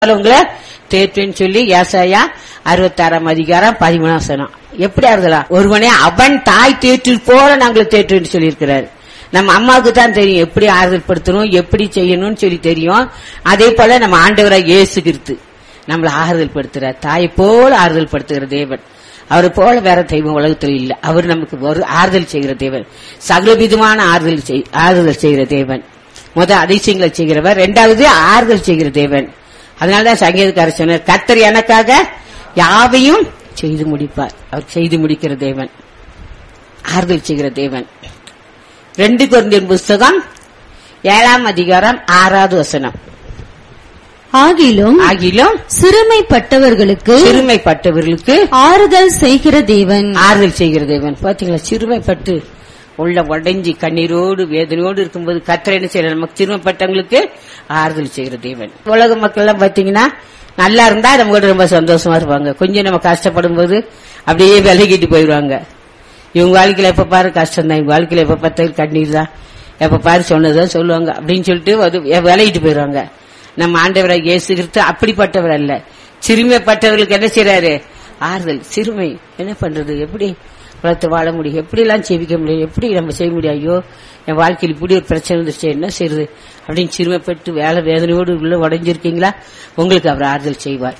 உங்களை தேற்றுன்னு சொல்லி ஏசாயா அறுபத்தாறாம் அதிகாரம் பதிமூணாம் வசனம் எப்படி ஆறுதலாம் ஒருவனே அவன் தாய் தேற்று போல நாங்கள் தேற்றுன்னு சொல்லியிருக்கிறாரு நம்ம அம்மாவுக்கு தான் தெரியும் எப்படி ஆறுதல் படுத்தணும் எப்படி செய்யணும்னு சொல்லி தெரியும் அதே போல நம்ம ஆண்டவராக இயேசு கிறிஸ்து நம்மளை ஆறுதல் படுத்துறார் தாயை போல ஆறுதல் படுத்துகிற தேவன் அவரை போல வேற தெய்வம் உலகத்தில் இல்ல அவர் நமக்கு ஒரு ஆறுதல் செய்கிற தேவன் சகலவிதமான ஆறுதல் செய்- ஆறுதல் செய்கிற தேவன் முத அதிசயங்களை செய்கிறவர் இரண்டாவது ஆறுதல் செய்கிற தேவன் அதனாலதான் சங்கீதக்காரர் சொன்னார் கர்த்தர் எனக்காக யாவையும் செய்து முடிப்பார் அவர் செய்து முடிக்கிற தேவன் ஆறுதல் செய்கிற தேவன் ரெண்டு குழந்தையின் புஸ்தகம் ஏழாம் அதிகாரம் ஆறாவது வசனம் ஆகிலும் ஆகிலும் சிறுமைப்பட்டவர்களுக்கு சிறுமைப்பட்டவர்களுக்கு ஆறுதல் செய்கிற தேவன் ஆறுதல் செய்கிற தேவன் பாத்தீங்களா சிறுமைப்பட்டு உள்ள உடைஞ்சி கண்ணீரோடு வேதனையோடு இருக்கும்போது கத்திர என்ன செய்யற நமக்கு சிறுமைப்பட்டவங்களுக்கு ஆறுதல் செய்கிற தேவன் உலக மக்கள் எல்லாம் பாத்தீங்கன்னா நல்லா இருந்தா நம்ம கூட ரொம்ப சந்தோஷமா இருப்பாங்க கொஞ்சம் நம்ம கஷ்டப்படும் போது அப்படியே விலகிட்டு போயிடுவாங்க இவங்க வாழ்க்கையில எப்ப பாரு கஷ்டம் தான் இவங்க வாழ்க்கையில எப்ப பார்த்தாலும் கண்ணீர் தான் எப்ப பாரு சொன்னதான் சொல்லுவாங்க அப்படின்னு சொல்லிட்டு அது விலகிட்டு போயிடுவாங்க நம்ம ஆண்டவராக இயேசு கிறிஸ்து அப்படிப்பட்டவர் அல்ல சிறுமைப்பட்டவர்களுக்கு என்ன செய்றாரு ஆறுதல் சிறுமை என்ன பண்றது எப்படி உலகத்தை வாழ முடியும் எப்படி எல்லாம் செவிக்க முடியும் எப்படி நம்ம செய்ய முடியும் ஐயோ என் வாழ்க்கையில் இப்படி ஒரு பிரச்சனை வந்துருச்சு என்ன செய்யறது அப்படின்னு சிறுமைப்பட்டு வேலை வேதனையோடு உள்ள உடைஞ்சிருக்கீங்களா உங்களுக்கு அவர் ஆறுதல் செய்வார்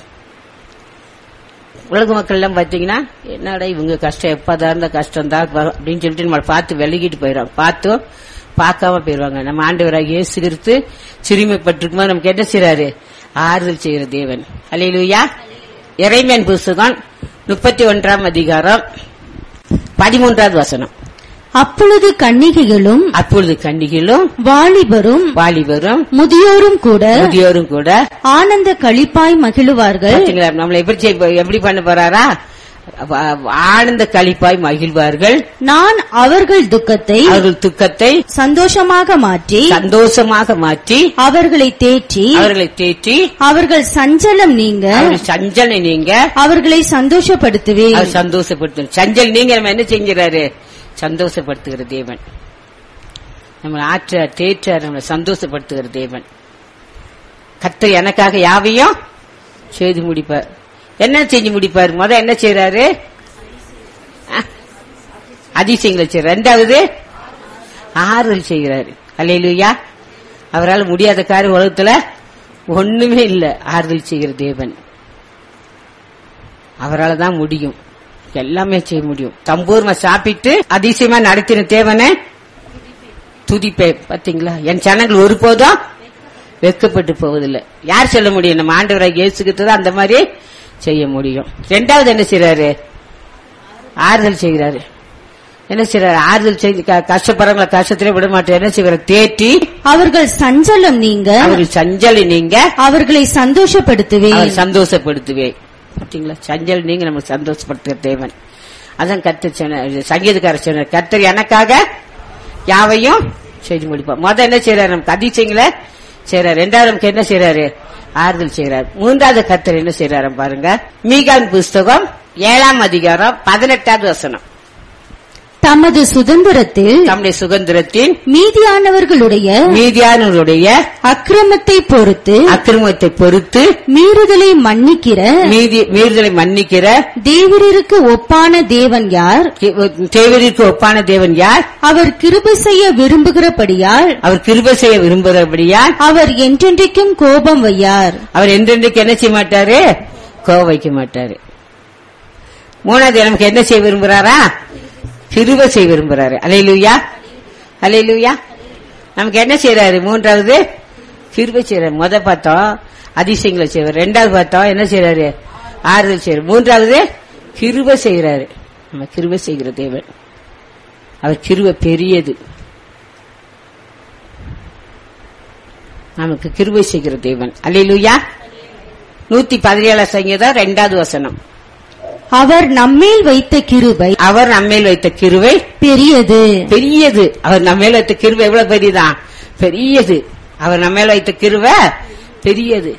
உலக மக்கள் எல்லாம் பாத்தீங்கன்னா என்னடா இவங்க கஷ்டம் எப்பதான் இருந்த கஷ்டம் தான் அப்படின்னு சொல்லிட்டு நம்மளை பார்த்து விலகிட்டு போயிடுவாங்க பார்த்தும் பார்க்காம போயிடுவாங்க நம்ம ஆண்டவராக இயேசு கிறிஸ்து சிறுமைப்பட்டிருக்கும் போது நமக்கு என்ன செய்றாரு ஆறுதல் செய்கிற தேவன் அலையிலுயா இறைமேன் புஸ்தகம் முப்பத்தி ஒன்றாம் அதிகாரம் பதிமூன்றாவது வசனம் அப்பொழுது கன்னிகைகளும் அப்பொழுது கன்னிகளும் வாலிபரும் வாலிபரும் முதியோரும் கூட முதியோரும் கூட ஆனந்த களிப்பாய் மகிழுவார்கள் பாத்தீங்களா நம்மளை எப்படி செய்ய- எப்படி பண்ண போறாரா வ- ஆனந்த களிப்பாய் மகிழ்வார்கள் நான் அவர்கள் துக்கத்தை அவர்கள் துக்கத்தை சந்தோஷமாக மாற்றி சந்தோஷமாக மாற்றி அவர்களை தேற்றி அவர்களை தேற்றி அவர்கள் சஞ்சலம் நீங்க அவர்கள் சஞ்சலை நீங்க அவர்களை சந்தோஷப்படுத்துவேன் அவர் சந்தோஷப்படுத்து சஞ்சல் நீங்க நம்ம என்ன செஞ்சுறாரு சந்தோஷப்படுத்துகிற தேவன் நம்ம ஆற்ற தேற்ற நம்மளை சந்தோஷப்படுத்துகிற தேவன் கர்த்தர் எனக்காக யாவையும் செய்து முடிப்பார் என்ன செஞ்சு முடிப்பார் முத என்ன செய்யறாரு அஹ், அதிசயங்களை செய்யறாரு ரெண்டாவது ஆறுதல் செய்கிறாரு அல்லையிலுயா அவரால் முடியாத காரியம் உலகத்துல ஒண்ணுமே இல்ல ஆறுதல் செய்கிற தேவன் அவரால தான் முடியும் எல்லாமே செய்ய முடியும் தம்பூர்ம சாப்பிட்டு அதிசயமா நடத்தின தேவனை துதிப்பேன் பாத்தீங்களா என் ஜனங்கள் ஒருபோதும் வெக்கப்பட்டு போவதில்லை யார் சொல்ல முடியும் நம்ம ஆண்டவராக இயேசுகிட்டு தான் அந்த மாதிரி செய்ய முடியும் ரெண்டாவது என்ன செய்யறாரு ஆறுதல் செய்கிறாரு என்ன செய்யறாரு ஆறுதல் செய்து க- கஷ்டப்படுறவங்கள கஷ்டத்திலே விட மாட்டேன் என்ன செய்வார் தேற்றி அவர்கள் சஞ்சலம் நீங்க அவர்கள் சஞ்சலி நீங்க அவர்களை சந்தோஷப்படுத்துவேன் அவர் சந்தோஷப்படுத்துவேன் பாத்தீங்களா சஞ்சல் நீங்க நம்ம சந்தோஷப்படுத்துகிற தேவன் அதான் கர்த்தர் சொன்ன சங்கீதக்காரர் சொன்னார் கர்த்தர் எனக்காக யாவையும் செய்து முடிப்பார் முத என்ன செய்யறாரு நமக்கு அதிசயங்களை செய்யறாரு ரெண்டாவது நமக்கு என்ன செய்யறாரு ஆறுதல் செய்யறாரு மூன்றாவது கர்த்தர் என்ன செய்யறாரு பாருங்க மீகான் புஸ்தகம் ஏழாம் அதிகாரம் பதினெட்டாவது வசனம் தமது சுதந்திரத்தில் தம்முடைய சுதந்திரத்தின் மீதியானவர்களுடைய மீதியானவருடைய அக்கிரமத்தை பொறுத்து அக்கிரமத்தை பொறுத்து மீறுதலை மன்னிக்கிற மீதி மீறுதலை மன்னிக்கிற தேவரருக்கு ஒப்பான தேவன் யார் தேவருக்கு ஒப்பான தேவன் யார் அவர் கிருபை செய்ய விரும்புகிறபடியால் அவர் கிருபை செய்ய விரும்புகிறபடியா அவர் என்றென்றைக்கும் கோபம் வையார் அவர் என்றென்றைக்கு என்ன செய்ய மாட்டாரு கோவம் வைக்க மாட்டாரு மூணாவது நமக்கு என்ன செய்ய விரும்புறாரா கிருபை செய்ய விரும்புறாரு அலையிலுயா அலையிலுயா நமக்கு என்ன செய்யறாரு மூன்றாவது கிருபை செய்யறாரு முத பார்த்தோம் அதிசயங்களை செய்வார் ரெண்டாவது பார்த்தோம் என்ன செய்யறாரு ஆறுதல் செய்யறாரு மூன்றாவது கிருபை செய்யறாரு நம்ம கிருபை செய்கிற தேவன் அவர் கிருபை பெரியது நமக்கு கிருபை செய்கிற தேவன் அல்லேலூயா நூத்தி பதினேழாம் சங்கீதம் ரெண்டாவது வசனம் அவர் நம்மேல் வைத்த கிருபை அவர் நம்மேல் வைத்த கிருவை பெரியது பெரியது அவர் நம்மேல் வைத்த கிருவை எவ்வளவு பெரியதான் பெரியது அவர் நம்மேல் வைத்த கிருவை பெரியது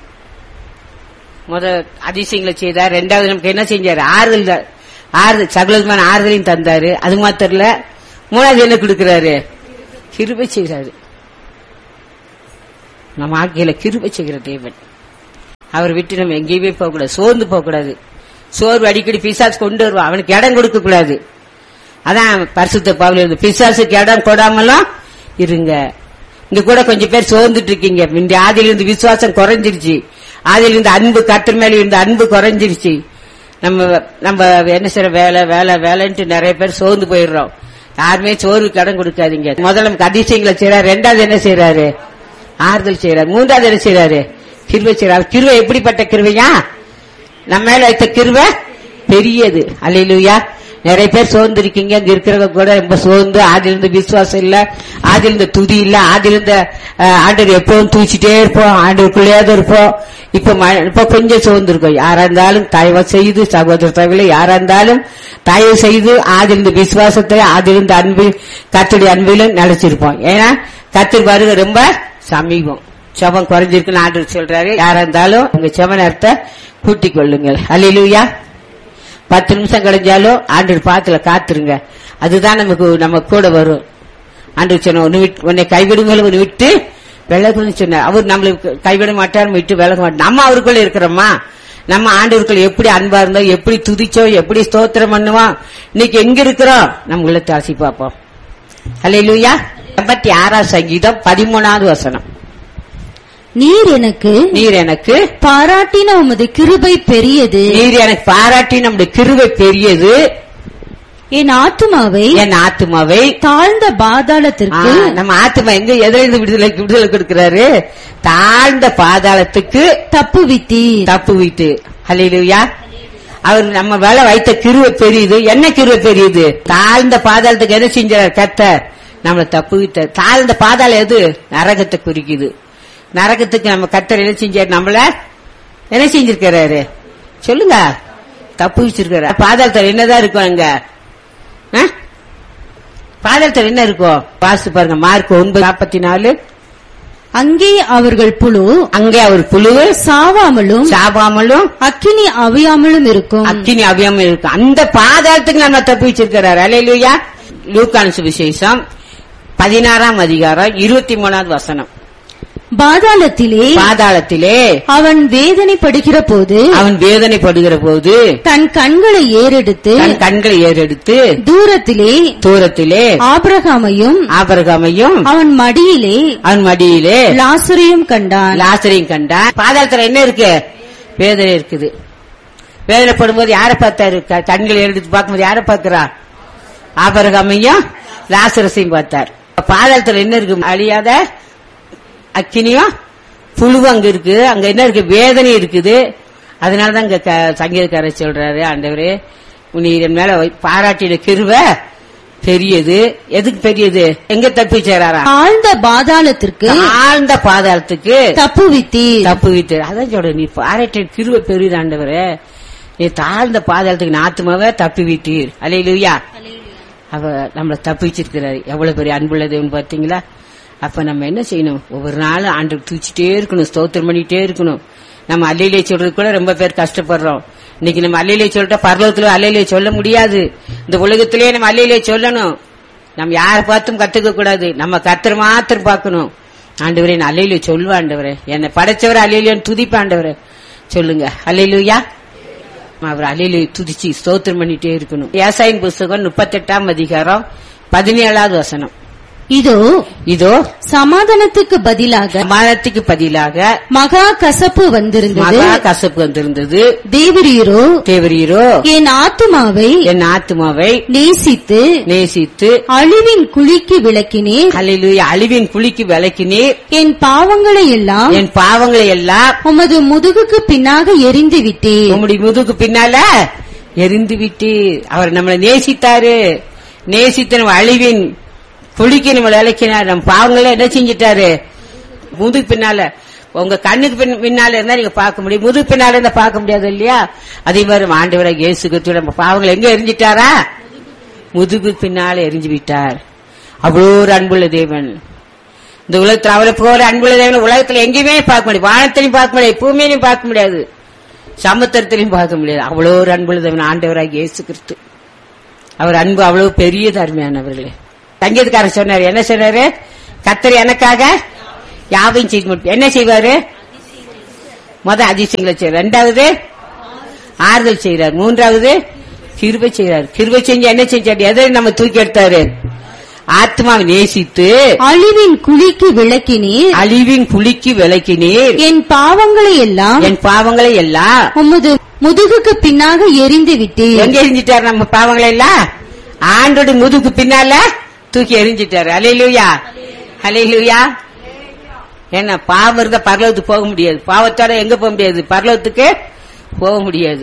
முத அதிசயங்களை செய்தார் ரெண்டாவது நமக்கு என்ன செஞ்சாரு ஆறுதல் தான். ஆறுதல் சகலமான ஆறுதலையும் தந்தாரு அது மாத்திரம் இல்ல மூணாவது என்ன கொடுக்கிறாரு கிருபை செய்கிறாரு நம்ம வாழ்க்கையில கிருபை செய்கிற தேவன் அவர் விட்டு நம்ம எங்கேயுமே போக கூடாது சோர்ந்து போக கூடாது சோர்வு அடிக்கடி பிசாசு கொண்டு வருவான் அவனுக்கு இடம் கொடுக்க கூடாது அதான் பரிசுத்த பவுல் இருந்து பிசாசுக்கு இடம் கொடாமலாம் இருங்க இங்க கூட கொஞ்சம் பேர் சோர்ந்துட்டு இருக்கீங்க இந்த ஆதியில இருந்து விசுவாசம் குறைஞ்சிருச்சு ஆதியில இருந்து அன்பு கத்தர் மேல இருந்த அன்பு குறைஞ்சிருச்சு நம்ம நம்ம என்ன செய்யற வேலை வேலை வேலைன்ட்டு நிறைய பேர் சோர்ந்து போயிடுறோம் யாருமே சோர்வுக்கு இடம் கொடுக்காதீங்க முதல்ல நமக்கு அதிசயங்களை செய்யறாரு ரெண்டாவது என்ன செய்யறாரு ஆறுதல் செய்யறாரு மூன்றாவது என்ன செய்யறாரு கிருவை செய்யறாரு கிருவை எப்படிப்பட்ட கிருவையா நம்ம மேல வைத்த கிருவை பெரியது அல்லையிலுயா நிறைய பேர் சோர்ந்து இருக்கீங்க இங்க இருக்கிறவங்க கூட ரொம்ப சோர்ந்து ஆதிலிருந்து விசுவாசம் இல்ல ஆதிலிருந்து துதி இல்ல ஆதிலிருந்து ஆண்டவர் எப்பவும் தூச்சிட்டே இருப்போம் ஆண்டவருக்குள்ளேயாவது இருப்போம் இப்ப ம- இப்ப கொஞ்சம் சோர்ந்து இருக்கோம் யாரா இருந்தாலும் தயவு செய்து சகோதர தவிர யாரா இருந்தாலும் தயவு செய்து ஆதிலிருந்து விசுவாசத்தை ஆதிலிருந்து அன்பு கத்துடைய அன்பிலும் நிலைச்சிருப்போம் ஏன்னா கத்து வருகை ரொம்ப சமீபம் செவம் குறைஞ்சிருக்குன்னு ஆண்டவர் சொல்றாரு யாரா இருந்தாலும் உங்க செவ நேரத்தை கூட்டிக் கொள்ளுங்கள் அல்லையிலுயா பத்து நிமிஷம் கிடைஞ்சாலும் ஆண்டவர் பாத்துல காத்துருங்க அதுதான் நமக்கு நம்ம கூட வரும் ஆண்டவர் சொன்ன ஒன்னு விட்டு உன்னை கைவிடுங்கள் ஒன்னு விட்டு விலகுன்னு சொன்னார் அவர் நம்மளுக்கு கைவிட மாட்டார் விட்டு விலக மாட்டார் நம்ம அவருக்குள்ள இருக்கிறோமா நம்ம ஆண்டவருக்குள்ள எப்படி அன்பா இருந்தோம் எப்படி துதிச்சோம் எப்படி ஸ்தோத்திரம் பண்ணுவோம் இன்னைக்கு எங்க இருக்கிறோம் நம்ம உள்ளத்தை ஆசி பார்ப்போம் அல்லையிலுயா எண்பத்தி ஆறாம் சங்கீதம் பதிமூணாவது வசனம் நீர் எனக்கு நீர் எனக்கு பாராட்டின உமது கிருபை பெரியது நீர் எனக்கு பாராட்டி நம்முடைய கிருவை பெரியது என் ஆத்துமாவை என் ஆத்துமாவை தாழ்ந்த ஆ, பாதாளத்திற்கு நம்ம ஆத்துமா எங்க எதிலிருந்து விடுதலை விடுதலை கொடுக்கிறாரு தாழ்ந்த பாதாளத்துக்கு தப்புவித்தீர் தப்பு வீட்டு ஹalleluya அவர் நம்ம வேலை வைத்த கிருவை பெரியது என்ன கிருவை பெரியது தாழ்ந்த பாதாளத்துக்கு என்ன செஞ்சார் கத்தர் நம்மளை தப்பு விட்ட தாழ்ந்த பாதாளம் எது நரகத்தை குறிக்குது நரகத்துக்கு நம்ம கத்தர் என்ன செஞ்சார் நம்மள என்ன செஞ்சிருக்கிறாரு சொல்லுங்க தப்பு வச்சிருக்காரு பாதாளத்தில் என்னதான் இருக்கும் அங்க ஆ? பாதாளத்தில் என்ன இருக்கும் வாசி பாருங்க மார்க் ஒன்பது நாற்பத்தி நாலு அங்கே அவர்கள் புழு அங்கே அவர் புழுவு சாவாமலும் சாபாமலும் அக்கினி அவியாமலும் இருக்கும் அக்கினி அபியம் இருக்கு அந்த பாதாளத்துக்கு நம்ம தப்பி வச்சிருக்கிறார் அலையிலுயா லூக்கான் சுவிசேஷம் பதினாறாம் அதிகாரம் இருபத்தி மூணாவது வசனம் பாதாளத்திலே பாதாளத்திலே அவன் வேதனைப்படுகிற போது அவன் வேதனைப்படுகிற போது தன் கண்களை ஏறெடுத்து தன் கண்களை ஏறெடுத்து தூரத்திலே தூரத்திலே ஆபிரகாமையும் ஆபரகாமையும் அவன் மடியிலே அவன் மடியிலே லாசரையும் கண்டான் லாசரையும் கண்டான் பாதாளத்துல என்ன இருக்கு வேதனை இருக்குது வேதனைப்படும் போது யாரை பார்த்தாரு க- கண்களை எடுத்து பார்க்கும்போது யாரை பார்க்கிறா ஆபரகாமையும் லாசரசையும் பார்த்தார் பாதாளத்துல என்ன இருக்கு அழியாத அக்கினியும் புழு அங்க இருக்கு அங்க என்ன இருக்கு வேதனை இருக்குது அதனாலதான் இங்க க- சங்கீதக்காரர் சொல்றாரு ஆண்டவரே நீர் என் மேல வை- பாராட்டின கிருவை பெரியது எதுக்கு பெரியது எங்க தப்பிச்சாரா ஆழ்ந்த பாதாளத்திற்கு ஆழ்ந்த பாதாளத்துக்கு தப்புவித்தீர் தப்பு விட்டு அதான் சொல்ற நீ பாராட்ட கிருவ பெரியது ஆண்டவரே நீ தாழ்ந்த பாதாளத்துக்கு நாத்துமாவே தப்பி விட்டீர் அலையிலுயா அவ நம்மள தப்பி வச்சிருக்கிறாரு எவ்வளவு பெரிய அன்புள்ள தேவன் பாத்தீங்களா அப்ப நம்ம என்ன செய்யணும் ஒவ்வொரு நாளும் ஆண்டு தூச்சிட்டே இருக்கணும் ஸ்தோத்திரம் பண்ணிட்டே இருக்கணும் நம்ம அல்லையிலே சொல்றது கூட ரொம்ப பேர் கஷ்டப்படுறோம் இன்னைக்கு நம்ம அல்லையிலே சொல்லிட்டா பரலோகத்துல அல்லையிலே சொல்ல முடியாது இந்த உலகத்திலேயே நம்ம அல்லையிலே சொல்லணும் நம்ம யாரை பார்த்தும் கத்துக்க கூடாது நம்ம கத்தர் மாத்திரம் பார்க்கணும் ஆண்டவரே நான் அல்லையிலே சொல்லுவா ஆண்டவரே என்னை படைச்சவர் அல்லையிலேன்னு துதிப்பா ஆண்டவரே சொல்லுங்க அல்லையிலுயா அவர் அலையில துதிச்சு ஸ்தோத்திரம் பண்ணிட்டே இருக்கணும் ஏசாயின் புஸ்தகம் முப்பத்தெட்டாம் அதிகாரம் பதினேழாவது வசனம் இதோ இதோ சமாதானத்துக்கு பதிலாக சமாதத்துக்கு பதிலாக மகா கசப்பு வந்திருந்தது மகா கசப்பு வந்திருந்தது தேவரீரோ தேவரீரோ என் ஆத்துமாவை என் ஆத்துமாவை நேசித்து நேசித்து அழிவின் குழிக்கு விளக்கினீர் அலையிலுய அழிவின் குழிக்கு விளக்கினீர் என் பாவங்களை எல்லாம் என் பாவங்களை எல்லாம் உமது முதுகுக்கு பின்னாக எரிந்து விட்டீர் உம்முடைய முதுகு பின்னால எரிந்து விட்டு அவர் நம்மளை நேசித்தாரு நேசித்து நம்ம அழிவின் குளிக்கு நம்ம விளக்கினார் நம்ம பாவங்களை என்ன செஞ்சிட்டாரு முதுகு பின்னால உங்க கண்ணுக்கு பின்- பின்னால இருந்தா நீங்க பார்க்க முடியும் முதுகு பின்னால இருந்தா பார்க்க முடியாது இல்லையா அதே மாதிரி ஆண்டவரை இயேசு கிறிஸ்து நம்ம பாவங்களை எங்க எரிஞ்சிட்டாரா முதுகு பின்னால எரிஞ்சு விட்டார் அவ்வளோ ஒரு அன்புள்ள தேவன் இந்த உலகத்துல அவரை போற அன்புள்ள தேவன் உலகத்துல எங்கேயுமே பார்க்க முடியாது வானத்திலையும் பார்க்க முடியாது பூமியிலையும் பார்க்க முடியாது சமுத்திரத்திலையும் பார்க்க முடியாது அவ்வளோ ஒரு அன்புள்ள தேவன் ஆண்டவராக இயேசு கிறிஸ்து அவர் அன்பு அவ்வளவு பெரியது அருமையானவர்களே சங்கீதக்காரர் சொன்னாரு என்ன சொன்னாரு கத்தர் எனக்காக யாவையும் செய்து முடிப்பார் என்ன செய்வாரு முத அதிசயங்களை செய்யறார் ரெண்டாவது ஆறுதல் செய்யறார் மூன்றாவது கிருபை செய்யறார் கிருபை செஞ்சு என்ன செஞ்சாரு எதை நம்ம தூக்கி எடுத்தாரு ஆத்மாவை நேசித்து அழிவின் குழிக்கு விளக்கினீர் அழிவின் குளிக்கு விளக்கினீர் என் பாவங்களை எல்லாம் என் பாவங்களை எல்லாம் உமது முதுகுக்கு பின்னாக எரிந்து விட்டீர் எங்க எரிஞ்சிட்டாரு நம்ம பாவங்களை எல்லாம் ஆண்டோட முதுகு பின்னால தூக்கி எரிஞ்சிட்டாரு அலையிலுயா அலையிலுயா என்ன பாவம் இருந்தா பரலோகத்துக்கு போக முடியாது பாவத்தோட எங்க போக முடியாது பரலோகத்துக்கு போக முடியாது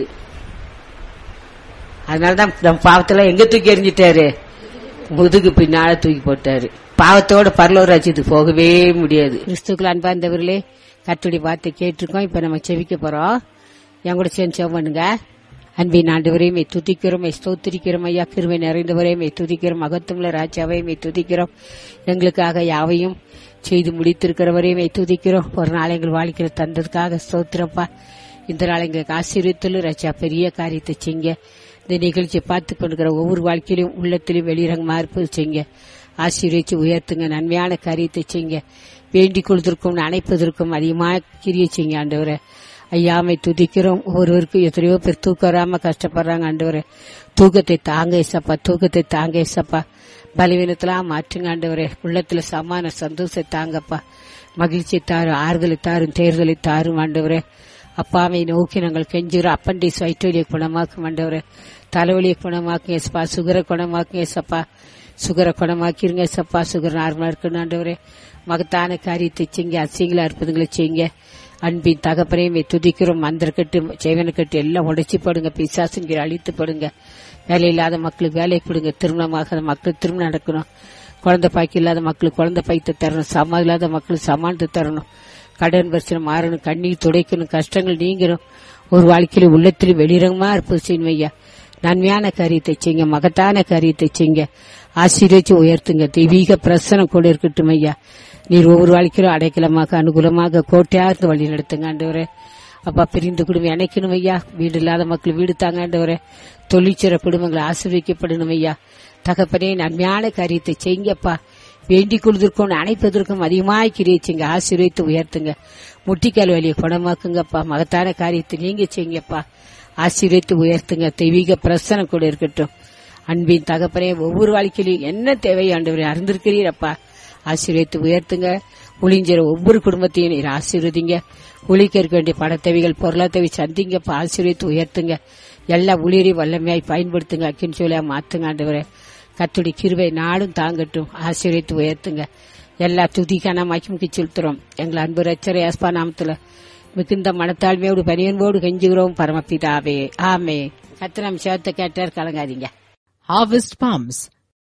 அதனாலதான் நம்ம பாவத்துல எங்க தூக்கி எரிஞ்சிட்டாரு முதுகு பின்னால தூக்கி போட்டாரு பாவத்தோட பரலோக ராஜ்யத்துக்கு போகவே முடியாது கிறிஸ்துக்கள் அன்பார்ந்தவர்களே கத்துடி வார்த்தை கேட்டிருக்கோம் இப்ப நம்ம செவிக்க போறோம் என் கூட சேர்ந்து செவ் பண்ணுங்க அன்பின் ஆண்டவரே மெய் துதிக்கிறோம் மெய் ஸ்தோத்திரிக்கிறோம் ஐயா கிருமை நிறைந்தவரே மெய் துதிக்கிறோம் மகத்துவமுள்ள ராஜாவை மெய் துதிக்கிறோம் எங்களுக்காக யாவையும் செய்து முடித்திருக்கிறவரே மெய் துதிக்கிறோம் ஒரு நாள் எங்கள் வாழ்க்கையில தந்ததுக்காக ஸ்தோத்திரப்பா இந்த நாள் எங்களுக்கு ஆசீர்வத்தில் ராஜா பெரிய காரியத்தை செய்ங்க இந்த நிகழ்ச்சியை பார்த்து கொண்டிருக்கிற ஒவ்வொரு வாழ்க்கையிலும் உள்ளத்திலும் வெளிரங்கமா இருப்பது செய்ங்க ஆசீர்வதிச்சு உயர்த்துங்க நன்மையான காரியத்தை செய்ங்க வேண்டிக் கொள்வதற்கும் அணைப்பதற்கும் அதிகமாக கிரியை செய்யுங்க ஆண்டவரை ஐயாமை துதிக்கிறோம் ஒருவருக்கும் எத்தனையோ பேர் தூக்கம் வராம கஷ்டப்படுறாங்க ஆண்டவரே தூக்கத்தை தாங்க ஏசப்பா தூக்கத்தை தாங்க ஏசப்பா பலவீனத்தெல்லாம் மாற்றுங்க ஆண்டவரே உள்ளத்துல சமான சந்தோஷத்தை தாங்கப்பா மகிழ்ச்சி தாரும் ஆறுதலை தாரும் தேர்தலை தாரும் ஆண்டவரே அப்பாவை நோக்கி நாங்கள் கெஞ்சுகிறோம் அப்பண்டிஸ் வயிற்றுவலியை குணமாக்கும் ஆண்டவரே தலைவலியை குணமாக்குங்க ஏசப்பா சுகரை குணமாக்குங்க ஏசப்பா சுகரை குணமாக்கிருங்க ஏசப்பா சுகர் நார்மலா இருக்கணும் ஆண்டவரே மகத்தான காரியத்தை செய்யுங்க அசிங்களா இருப்பதுங்களை செய்யுங்க அன்பின் தகப்பனையுமே துதிக்கிறோம் மந்திரக்கட்டு செய்வனக்கட்டு எல்லாம் உடைச்சி போடுங்க பிசாசுங்கிற அழித்து போடுங்க வேலை இல்லாத மக்களுக்கு வேலை கொடுங்க திருமணமாகாத மக்களுக்கு திருமணம் நடக்கணும் குழந்தை பாக்கி இல்லாத மக்களுக்கு குழந்தை பாய்த்து தரணும் சமா இல்லாத மக்களுக்கு சமாளித்து தரணும் கடன் பிரச்சனை மாறணும் கண்ணீர் துடைக்கணும் கஷ்டங்கள் நீங்கணும் ஒரு வாழ்க்கையில உள்ளத்திலும் வெளிரங்கமா இருப்பது செய்யணும் ஐயா நன்மையான காரியத்தை செய்யுங்க மகத்தான காரியத்தை செய்யுங்க ஆசீர்வச்சு உயர்த்துங்க தெய்வீக பிரசனம் கூட இருக்கட்டும் ஐயா நீர் ஒவ்வொரு வாழ்க்கையிலும் அடைக்கலமாக அனுகூலமாக கோட்டையார்ந்து வழி நடத்துங்க ஆண்டவரே அப்பா பிரிந்து குடும்பம் இணைக்கணும் ஐயா வீடு இல்லாத மக்கள் வீடு தாங்க ஆண்டவரே தொழிற்சிற குடும்பங்களை ஆசீர்விக்கப்படணும் ஐயா தகப்பனே நன்மையான காரியத்தை செய்யுங்கப்பா வேண்டிக் கொள்வதற்கும் அணைப்பதற்கும் அதிகமாய் கிரியச்சிங்க ஆசீர்வித்து உயர்த்துங்க முட்டிக்கால் வலியை குணமாக்குங்கப்பா மகத்தான காரியத்தை நீங்க செய்யுங்கப்பா ஆசீர்வித்து உயர்த்துங்க தெய்வீக பிரசனம் கூட இருக்கட்டும் அன்பின் தகப்பனே ஒவ்வொரு வாழ்க்கையிலும் என்ன தேவை ஆண்டவரை அறிந்திருக்கிறீரப்பா ஆசீர்வித்து உயர்த்துங்க ஒளிஞ்சிற ஒவ்வொரு குடும்பத்தையும் நீர் ஆசீர்வதிங்க ஒளிக்க இருக்க வேண்டிய படத்தேவைகள் பொருளாத்தேவை சந்திங்கப்பா ஆசீர்வித்து உயர்த்துங்க எல்லா ஊழியரை வல்லமையாய் பயன்படுத்துங்க அக்கின் சொல்லியா மாத்துங்க ஆண்டவரே கத்துடி கிருவை நாடும் தாங்கட்டும் ஆசீர்வித்து உயர்த்துங்க எல்லா துதிக்கான மகிமுக்கு செலுத்துறோம் எங்கள் அன்பு ரச்சரை ஆஸ்பா நாமத்துல மிகுந்த மனத்தாழ்மையோடு பனியன்போடு கெஞ்சுகிறோம் பரமபிதாவே ஆமே கத்திரம் சேர்த்த கேட்டார் கலங்காதீங்க Harvest Pumps.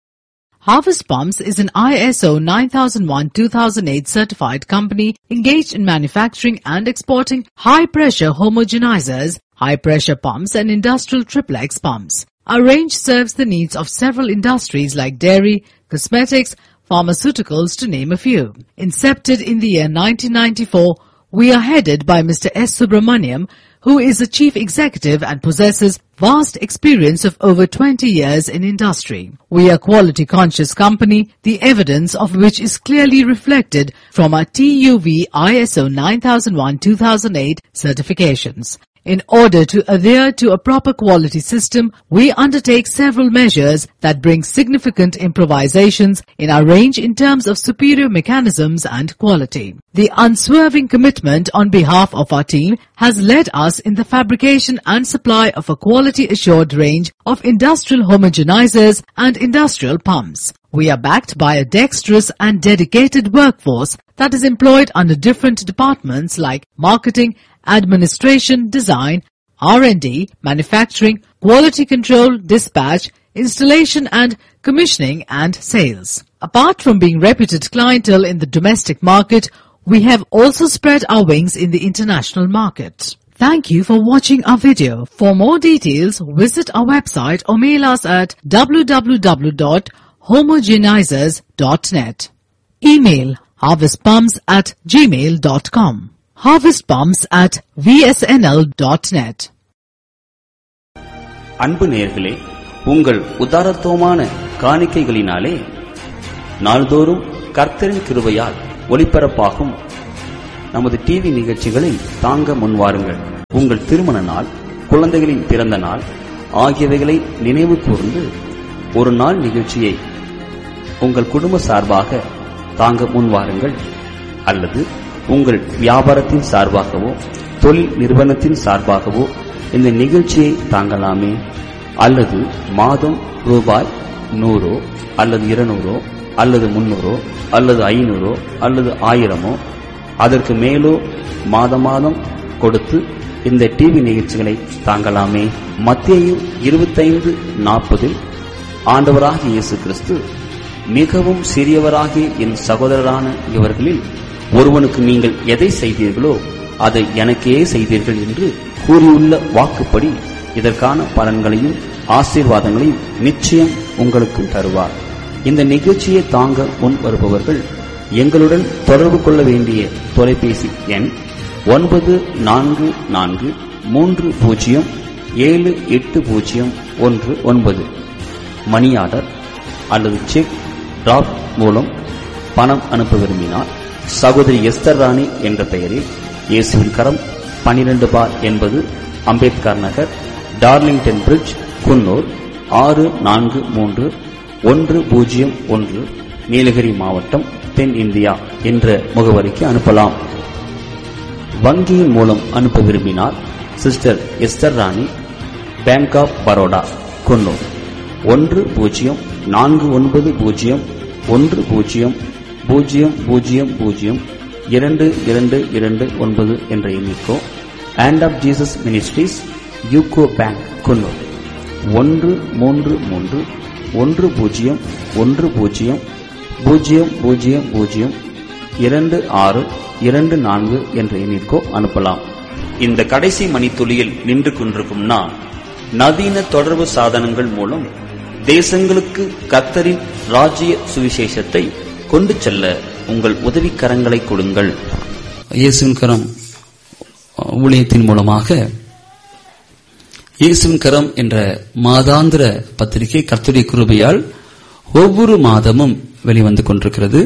Harvest Pumps is an ISO 9001-2008 certified company engaged in manufacturing and exporting high-pressure homogenizers, high-pressure pumps and industrial triplex pumps. Our range serves the needs of several industries like dairy, cosmetics, pharmaceuticals to name a few. Incepted in the year 1994, we are headed by Mr. S. Subramaniam, who is the chief executive and possesses vast experience of over 20 years in industry. We are quality conscious company, the evidence of which is clearly reflected from our TUV ISO 9001-2008 certifications. In order to adhere to a proper quality system, we undertake several measures that bring significant improvisations in our range in terms of superior mechanisms and quality. The unswerving commitment on behalf of our team has led us in the fabrication and supply of a quality assured range of industrial homogenizers and industrial pumps. We are backed by a dexterous and dedicated workforce that is employed under different departments like marketing, administration, design, R&D, manufacturing, quality control, dispatch, installation and commissioning and sales. Apart from being reputed clientele in the domestic market, we have also spread our wings in the international market. Thank you for watching our video. For more details, visit our website or mail us at www.homogenizers.net. Email harvestpumps at gmail.com. Harvestpumps at vsnl.net. அன்பு நேயர்களே உங்கள் உதாரத்துவமான காணிக்கைகளினாலே நாள்தோறும் கர்த்தரின் கிருபையால் ஒளிபரப்பாகும் நமது TV நிகழ்ச்சிகளை தாங்க முன்வாருங்கள் உங்கள் திருமண நாள் குழந்தைகளின் பிறந்த நாள் ஆகியவைகளை நினைவு கூர்ந்து ஒரு நாள் நிகழ்ச்சியை உங்கள் குடும்ப சார்பாக தாங்க முன்வாருங்கள் அல்லது உங்கள் வியாபாரத்தின் சார்பாகவோ தொழில் நிறுவனத்தின் சார்பாகவோ இந்த நிகழ்ச்சியை தாங்கலாமே அல்லது மாதம் ரூபாய் நூறோ அல்லது இருநூறோ அல்லது முன்னூறோ அல்லது ஐநூறோ அல்லது ஆயிரமோ அதற்கு மேலோ மாத மாதம் கொடுத்து இந்த டிவி நிகழ்ச்சிகளை தாங்கலாமே மத்திய இருபத்தைந்து நாற்பதில் ஆண்டவராகிய இயேசு கிறிஸ்து மிகவும் சிறியவராகிய என் சகோதரரான இவர்களில் ஒருவனுக்கு நீங்கள் எதை செய்தீர்களோ அதை எனக்கே செய்தீர்கள் என்று கூறியுள்ள வாக்குப்படி இதற்கான பலன்களையும் ஆசீர்வாதங்களையும் நிச்சயம் உங்களுக்கு தருவார் இந்த நிகழ்ச்சியை தாங்க முன் வருபவர்கள் எங்களுடன் தொடர்பு கொள்ள வேண்டிய தொலைபேசி எண் ஒன்பது நான்கு நான்கு மூன்று பூஜ்ஜியம் ஏழு எட்டு பூஜ்ஜியம் ஒன்று ஒன்பது மணி ஆர்டர் அல்லது செக் டிராப் மூலம் பணம் அனுப்ப விரும்பினால் சகோதரி எஸ்தர் ராணி என்ற பெயரில் இயேசுவின் கரம் பனிரெண்டு பார் என்பது அம்பேத்கர் நகர் டார்லிங்டன் பிரிட்ஜ் குன்னூர் ஆறு நான்கு மூன்று ஒன்று பூஜ்ஜியம் ஒன்று நீலகிரி மாவட்டம் தென் இந்தியா என்ற முகவரிக்கு அனுப்பலாம் வங்கியின் மூலம் அனுப்ப விரும்பினால் sister Esther Rani bank of Baroda Coonoor ஒன்று பூஜ்ஜியம் நான்கு ஒன்பது பூஜ்ஜியம் ஒன்று பூஜ்ஜியம் பூஜ்ஜியம் பூஜ்ஜியம் பூஜ்ஜியம் இரண்டு இரண்டு இரண்டு ஒன்பது என்ற எண்ணிக்கோ and of Jesus ministries UCO bank Coonoor ஒன்று மூன்று மூன்று ஒன்று பூஜ்ஜியம் ஒன்று பூஜ்ஜியம் பூஜ்ஜியம் பூஜ்ஜியம் பூஜ்ஜியம் இரண்டு ஆறு இரண்டு நான்கு என்ற எண்ணிற்கோ அனுப்பலாம் இந்த கடைசி மணித்துளியில் நின்று கொண்டிருக்கும் நான் நவீன தொடர்பு சாதனங்கள் மூலம் தேசங்களுக்கு கத்தரின் ராஜ்ய சுவிசேஷத்தை கொண்டு செல்ல உங்கள் உதவிக்கரங்களை கொடுங்கள் இயேசுவின் கரம் ஊழியத்தின் மூலமாக இயேசுவின் கரம் என்ற மாதாந்திர பத்திரிகை கர்த்தருடைய கிருபையால் ஒவ்வொரு மாதமும் வெளிவந்து கொண்டிருக்கிறது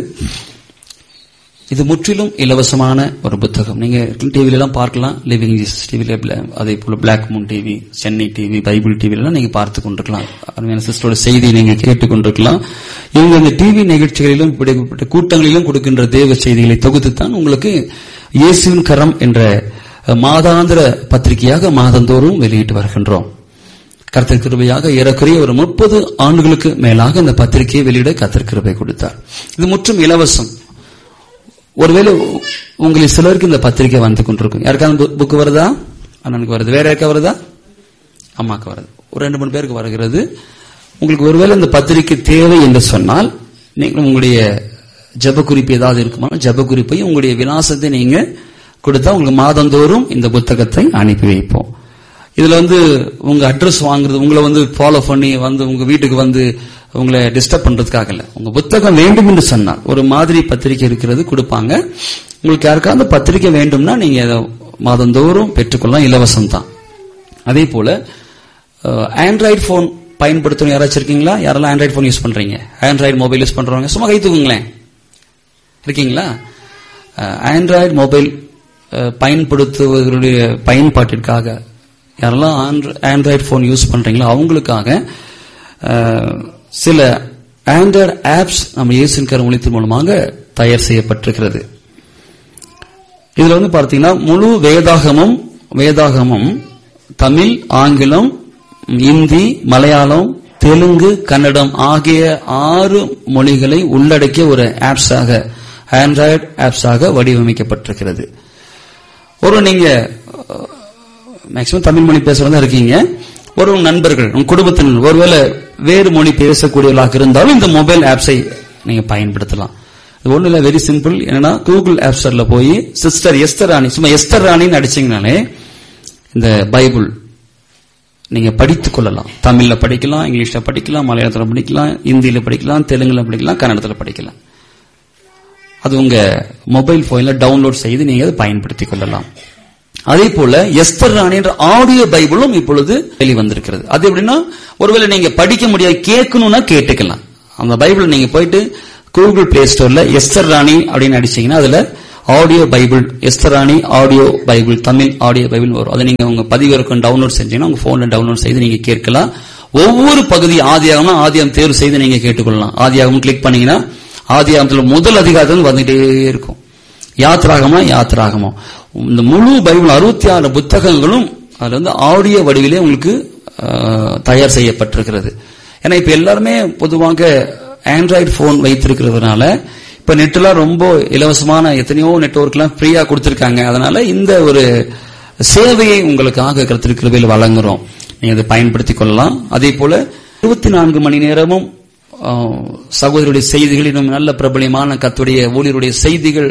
இது முற்றிலும் இலவசமான ஒரு புத்தகம் நீங்க டிவில எல்லாம் பார்க்கலாம் லிவிங் ஜீசஸ் டிவில அதே போல black moon TV Chennai TV Bible TV எல்லாம் நீங்க பார்த்து கொண்டிருக்கலாம் அருமையான சிஸ்டரோட செய்தி நீங்க கேட்டுக் கொண்டிருக்கலாம் இவங்க இந்த டிவி நிகழ்ச்சிகளிலும் இப்படிப்பட்ட கூட்டங்களிலும் கொடுக்கின்ற தேவ செய்திகளை தொகுத்து தான் உங்களுக்கு இயேசுவின் கரம் என்ற மாதாந்திர பத்திரிகையாக மாதந்தோறும் வெளியிட்டு வருகின்றோம் கர்த்தர் கிருபையாக ஏறக்குறைய ஒரு முப்பது ஆண்டுகளுக்கு மேலாக இந்த பத்திரிகையை வெளியிட கர்த்தர் கிருபை கொடுத்தார் இது முற்றும் இலவசம் ஒருவேளை உங்களில் சிலருக்கு இந்த பத்திரிகை வந்து கொண்டிருக்கும் யாருக்காவது புக்கு வருதா அண்ணனுக்கு வருது வேற யாருக்கா வருதா அம்மாக்கு வருது ஒரு ரெண்டு மூணு பேருக்கு வருகிறது உங்களுக்கு ஒருவேளை இந்த பத்திரிகை தேவை என்று சொன்னால் நீங்கள் உங்களுடைய ஜப குறிப்பு ஏதாவது இருக்குமா ஜப குறிப்பையும் உங்களுடைய விலாசத்தை நீங்க கொடுத்தா உங்களுக்கு மாதந்தோறும் இந்த புத்தகத்தை அனுப்பி வைப்போம் இதுல வந்து உங்க அட்ரஸ் வாங்குறது உங்களை வந்து ஃபாலோ பண்ணி வந்து உங்க வீட்டுக்கு வந்து உங்களை டிஸ்டர்ப் பண்றதுக்காக இல்ல உங்க புத்தகம் வேண்டும் என்று சொன்னால் ஒரு மாதிரி பத்திரிகை இருக்கிறது கொடுப்பாங்க உங்களுக்கு யாருக்காவது பத்திரிகை வேண்டும்னா நீங்க அதை மாதந்தோறும் பெற்றுக்கொள்ளலாம் இலவசம் தான் அதே போல ஆண்ட்ராய்டு போன் பயன்படுத்தணும் யாராச்சும் இருக்கீங்களா யாரெல்லாம் ஆண்ட்ராய்டு போன் யூஸ் பண்றீங்க ஆண்ட்ராய்டு மொபைல் யூஸ் பண்றவங்க சும்மா கை தூக்குங்களேன் இருக்கீங்களா ஆண்ட்ராய்டு மொபைல் பயன்படுத்துவதனுடைய பயன்பாட்டிற்காக யாரெல்லாம் ஆண்ட்ராய்டு போன் யூஸ் பண்றீங்களோ அவங்களுக்காக சில ஆண்ட்ராய்டு ஆப்ஸ் நம்ம இயேசுவின் கருமொழித்தின் மூலமாக தயார் செய்யப்பட்டிருக்கிறது இதுல வந்து பார்த்தீங்கன்னா முழு வேதாகமும் வேதாகமும் தமிழ் ஆங்கிலம் இந்தி மலையாளம் தெலுங்கு கன்னடம் ஆகிய ஆறு மொழிகளை உள்ளடக்கிய ஒரு ஆப்ஸாக ஆண்ட்ராய்டு ஆப்ஸாக வடிவமைக்கப்பட்டிருக்கிறது ஒரு நீங்க மேக்சிமம் தமிழ் மொழி பேசுறதா இருக்கீங்க ஒரு நண்பர்கள் உங்க குடும்பத்தினர் ஒருவேளை வேறு மொழி பேசக்கூடியவர்களாக இருந்தாலும் இந்த மொபைல் ஆப்ஸை நீங்க பயன்படுத்தலாம் இது ஒண்ணு இல்ல வெரி சிம்பிள் என்னன்னா கூகுள் ஆப் ஸ்டோர்ல போய் சிஸ்டர் எஸ்தர் ராணி சும்மா எஸ்தர் ராணின்னு அடிச்சீங்கனாலே இந்த பைபிள் நீங்க படித்துக் கொள்ளலாம் தமிழ்ல படிக்கலாம் இங்கிலீஷ்ல படிக்கலாம் மலையாளத்துல படிக்கலாம் இந்தியில படிக்கலாம் தெலுங்குல படிக்கலாம் கன்னடத்துல படிக்கலாம் அது உங்க மொபைல் போன்ல டவுன்லோட் செய்து நீங்க அதை பயன்படுத்திக் கொள்ளலாம் அதே போல எஸ்தர் ராணி என்ற ஆடியோ பைபிளும் இப்பொழுது வெளிவந்திருக்கிறது அது எப்படின்னா ஒருவேளை நீங்க படிக்க முடியாது கேட்கணும்னா கேட்டுக்கலாம் அந்த பைபிள் நீங்க போயிட்டு கூகுள் பிளே ஸ்டோர்ல எஸ்தர் ராணி அப்படின்னு அடிச்சீங்கன்னா அதுல ஆடியோ பைபிள் எஸ்தராணி audio Bible Tamil audio Bible வரும் அதை நீங்க உங்க பதிவிறக்கம் டவுன்லோட் செஞ்சீங்கன்னா உங்க போன்ல டவுன்லோட் செய்து நீங்க கேட்கலாம் ஒவ்வொரு பகுதி ஆதியாகம்னா ஆதியாகம் தேர்வு செய்து நீங்க கேட்டுக்கொள்ளலாம் ஆதியாகம் கிளிக் பண்ணீங்கன்னா ஆதியாகத்துல முதல் அதிகாரத்தில் வந்துட்டே இருக்கும் யாத்ராகமா யாத்ராகமா இந்த முழு பைபிள் அறுபத்தி ஆறு புத்தகங்களும் அதுல வந்து ஆடியோ வடிவிலே உங்களுக்கு ஆஹ், தயார் செய்யப்பட்டிருக்கிறது ஏன்னா இப்ப எல்லாருமே பொதுவாக ஆண்ட்ராய்டு போன் வைத்திருக்கிறதுனால இப்ப நெட்லாம் ரொம்ப இலவசமான எத்தனையோ நெட்வொர்க்லாம் ஃப்ரீயா கொடுத்திருக்காங்க அதனால இந்த ஒரு சேவையை உங்களுக்காக கருத்திருக்கிறவையில் வழங்குறோம் நீங்க அதை பயன்படுத்திக் கொள்ளலாம் அதே போல இருபத்தி நான்கு மணி நேரமும் ஆஹ், சகோதரருடைய செய்திகள் இன்னும் நல்ல பிரபலியமான கத்துடைய ஊழியருடைய செய்திகள்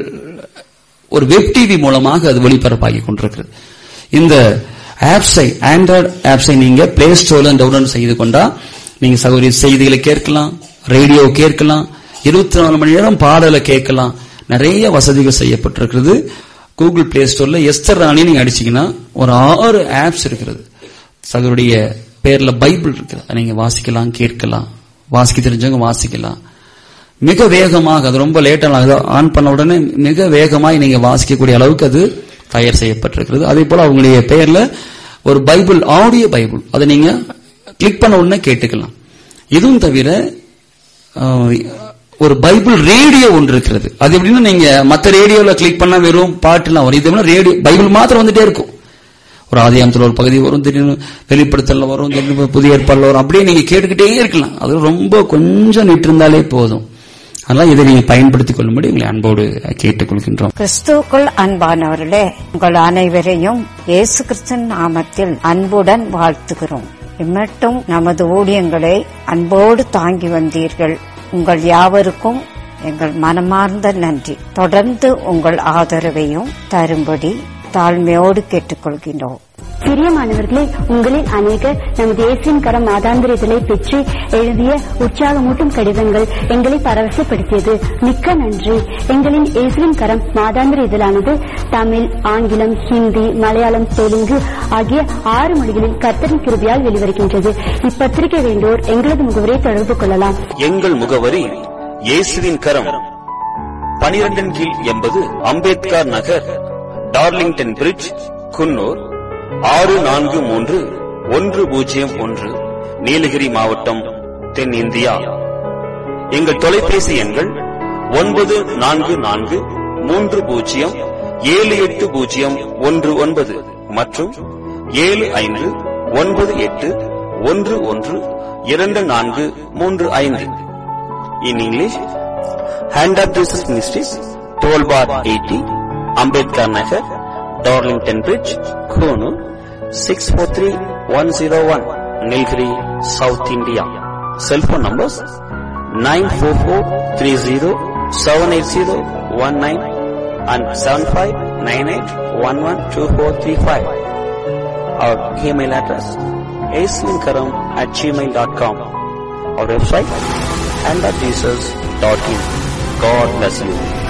ஒரு வெப் டிவி மூலமாக அது ஒளிபரப்பாகி கொண்டிருக்கிறது இந்த ஆப்ஸை ஆண்ட்ராய்டு ஆப்ஸை நீங்க பிளே ஸ்டோர்ல டவுன்லோட் செய்து கொண்டா நீங்க சகோதரி செய்திகளை கேட்கலாம் ரேடியோ கேட்கலாம் இருபத்தி நாலு மணி நேரம் பாடலை கேட்கலாம் நிறைய வசதிகள் செய்யப்பட்டிருக்கிறது கூகுள் பிளே ஸ்டோர்ல எஸ்தர் ராணி நீங்க அடிச்சீங்கன்னா ஒரு ஆறு ஆப்ஸ் இருக்கிறது சகோதரிய பேர்ல பைபிள் இருக்குது அதை நீங்க வாசிக்கலாம் கேட்கலாம் வாசிக்க தெரிஞ்சவங்க வாசிக்கலாம் மிக வேகமாக அது ரொம்ப லேட்டாக ஆன் பண்ண உடனே மிக வேகமாக நீங்க வாசிக்கக்கூடிய அளவுக்கு அது தயார் செய்யப்பட்டிருக்கிறது அதே போல அவங்களுடைய பெயர்ல ஒரு பைபிள் ஆடியோ பைபிள் அதை நீங்க கிளிக் பண்ண உடனே கேட்டுக்கலாம் இதுவும் தவிர அஹ், ஒரு பைபிள் ரேடியோ ஒன்று இருக்கிறது அது எப்படின்னா நீங்க மத்த ரேடியோல கிளிக் பண்ணா வெறும் பாட்டுலாம் வரும் இது ரேடியோ பைபிள் மாத்திரம் வந்துட்டே இருக்கும் ஒரு ஆதியாமத்தில் ஒரு பகுதி வரும் திடீர்னு வெளிப்படுத்தல வரும் திடீர்னு புதிய ஏற்பாடுல வரும் அப்படியே நீங்க கேட்டுக்கிட்டே இருக்கலாம் அது ரொம்ப கொஞ்சம் நிட்டு இருந்தாலே போதும் அதனால இதை நீங்க பயன்படுத்திக் கொள்ளும்படி உங்களை அன்போடு கேட்டுக்கொள்கின்றோம் கிறிஸ்துவுக்குள் அன்பானவர்களே உங்கள் அனைவரையும் இயேசு கிறிஸ்தன் நாமத்தில் அன்புடன் வாழ்த்துகிறோம் இம்மட்டும் நமது ஊழியங்களை அன்போடு தாங்கி வந்தீர்கள் உங்கள் யாவருக்கும் எங்கள் மனமார்ந்த நன்றி தொடர்ந்து உங்கள் ஆதரவையும் தரும்படி தாழ்மையோடு கேட்டுக்கொள்கின்றோம் பிரியமானவர்களே உங்களில் அநேகர் நமது இயேசுவின் கரம் மாதாந்திர இதழை பெற்று எழுதிய உற்சாகமூட்டும் கடிதங்கள் எங்களை பரவசப்படுத்தியது மிக்க நன்றி எங்களின் இயேசுவின் கரம் மாதாந்திர இதழானது தமிழ் ஆங்கிலம் ஹிந்தி மலையாளம் தெலுங்கு ஆகிய ஆறு மொழிகளில் கர்த்தரின் கிருபியால் வெளிவருகின்றது இப்பத்திரிகை வேண்டோர் எங்களது முகவரை தொடர்பு கொள்ளலாம் எங்கள் முகவரி இயேசுவின் கரம் பனிரெண்டின் கீழ் எண்பது அம்பேத்கர் நகர் டார்லிங்டன் பிரிட்ஜ் குன்னூர் ஆறு நான்கு மூன்று ஒன்று பூஜ்ஜியம் ஒன்று நீலகிரி மாவட்டம் தென் இந்தியா எங்கள் தொலைபேசி எண்கள் ஒன்பது நான்கு நான்கு மூன்று பூஜ்ஜியம் ஏழு எட்டு பூஜ்ஜியம் ஒன்று ஒன்பது மற்றும் ஏழு ஐந்து ஒன்பது எட்டு ஒன்று ஒன்று இரண்டு நான்கு மூன்று ஐந்து in English hand of Jesus ministries twelve bar eighty Ambedkar Nagar Darlington bridge Coonoor six four three one zero one Nilgiri south India cellphone numbers nine four four three zero seven eight zero one nine and seven five nine eight one one two four three five our email address aslinkaram at gmail.com our website and at jesus.in. God bless you.